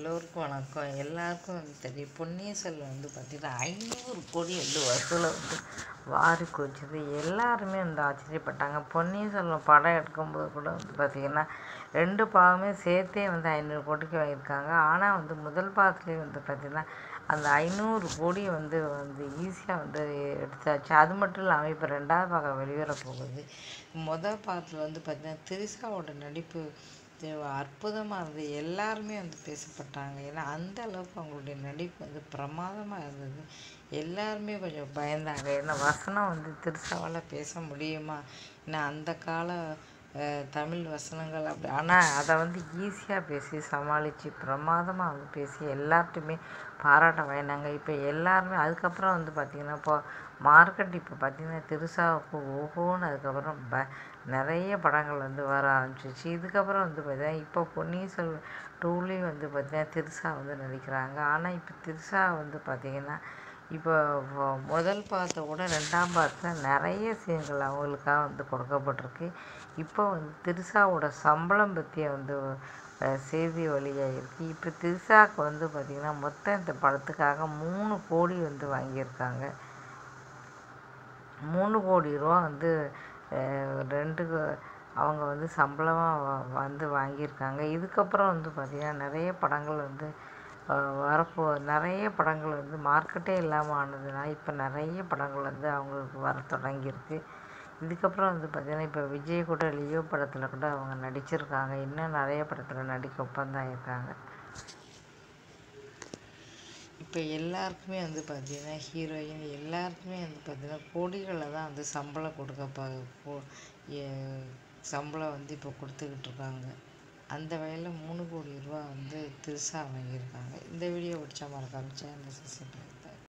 எல்லோருக்கும் வணக்கம் எல்லாருக்கும் வந்து தெரியும் பொன்னியின் செல்வன் வந்து பார்த்திங்கன்னா ஐநூறு கோடி வந்து வசூலை வந்து வாரி குவிச்சது எல்லாருமே வந்து ஆச்சரியப்பட்டாங்க பொன்னியின் செல்வன் படம் எடுக்கும்போது கூட வந்து பார்த்திங்கன்னா ரெண்டு பாகமே சேர்த்தே வந்து ஐநூறு கோடிக்கு வாங்கியிருக்காங்க ஆனால் வந்து முதல் பாகத்துலேயே வந்து பார்த்திங்கன்னா அந்த ஐநூறு கோடி வந்து வந்து ஈஸியாக வந்து எடுத்தாச்சு அது மட்டும் இல்லாமல் இப்போ ரெண்டாவது பாகம் வெளிவர போகுது முதல் பாகத்தில் வந்து பார்த்திங்கன்னா திரிசாவோட நடிப்பு அற்புதமாக இருந்தது எல்லாருமே வந்து பேசப்பட்டாங்க ஏன்னா அந்த அளவுக்கு அவங்களுடைய நடிப்பு வந்து பிரமாதமாக இருந்தது எல்லாருமே கொஞ்சம் பயந்தாங்க ஏன்னா வசனம் வந்து திருசாவால் பேச முடியுமா ஏன்னா அந்த கால அஹ், தமிழ் வசனங்கள் அப்படி ஆனால் அதை வந்து ஈஸியாக பேசி சமாளித்து பிரமாதமாக வந்து பேசி எல்லார்ட்டையுமே பாராட்ட வாங்கினாங்க இப்போ எல்லாருமே அதுக்கப்புறம் வந்து பார்த்திங்கன்னா இப்போ மார்க்கெட் இப்போ பார்த்திங்கன்னா திருசாவுக்கு ஓஹோன்னு அதுக்கப்புறம் ப நிறைய படங்கள் வந்து வர ஆரம்பிச்சிச்சு இதுக்கப்புறம் வந்து பார்த்திங்கன்னா இப்போ பொன்னியின் செல்வன் டூலேயும் வந்து பார்த்திங்கன்னா திருசா வந்து நடிக்கிறாங்க ஆனால் இப்போ திருசா வந்து பார்த்திங்கன்னா இப்போ வ- முதல் பாகத்தை விட ரெண்டாம் பாகத்தில் நிறைய சீன்கள் அவங்களுக்காக வந்து கொடுக்கப்பட்டிருக்கு இப்போ வந்து திருசாவோட சம்பளம் பற்றிய வந்து அஹ், செய்தி வெளியாகிருக்கு இப்போ திருசாவுக்கு வந்து பார்த்திங்கன்னா மொத்தம் இந்த படத்துக்காக மூணு கோடி வந்து வாங்கியிருக்காங்க மூணு கோடி ரூபா வந்து அஹ், ரெண்டு க- அவங்க வந்து சம்பளமாக வந்து வாங்கியிருக்காங்க இதுக்கப்புறம் வந்து பார்த்திங்கன்னா நிறைய படங்கள் வந்து அஹ், வரப்போ நிறைய படங்கள் வந்து மார்க்கெட்டே இல்லாமல் ஆனதுனால இப்போ நிறைய படங்கள் வந்து அவங்களுக்கு வர தொடங்கியிருக்கு இதுக்கப்புறம் வந்து பார்த்திங்கன்னா இப்போ விஜய் கூட லியோ படத்தில் கூட அவங்க நடிச்சிருக்காங்க இன்னும் நிறைய படத்தில் நடிக்க ஒப்பந்தம் ஆயிருக்காங்க இப்போ எல்லாருக்குமே வந்து பார்த்திங்கன்னா ஹீரோயின் எல்லாருக்குமே வந்து பார்த்திங்கன்னா கோடிகளில் தான் வந்து சம்பளம் கொடுக்க ப போ- எ- சம்பளம் வந்து இப்போ கொடுத்துக்கிட்டு இருக்காங்க அந்த வகையில் மூணு கோடி ரூபா வந்து திருசா வாங்கியிருக்காங்க இந்த வீடியோ பிடிச்சா மறக்காம சேனல் சப்ஸ்கிரைப் பண்ணுங்க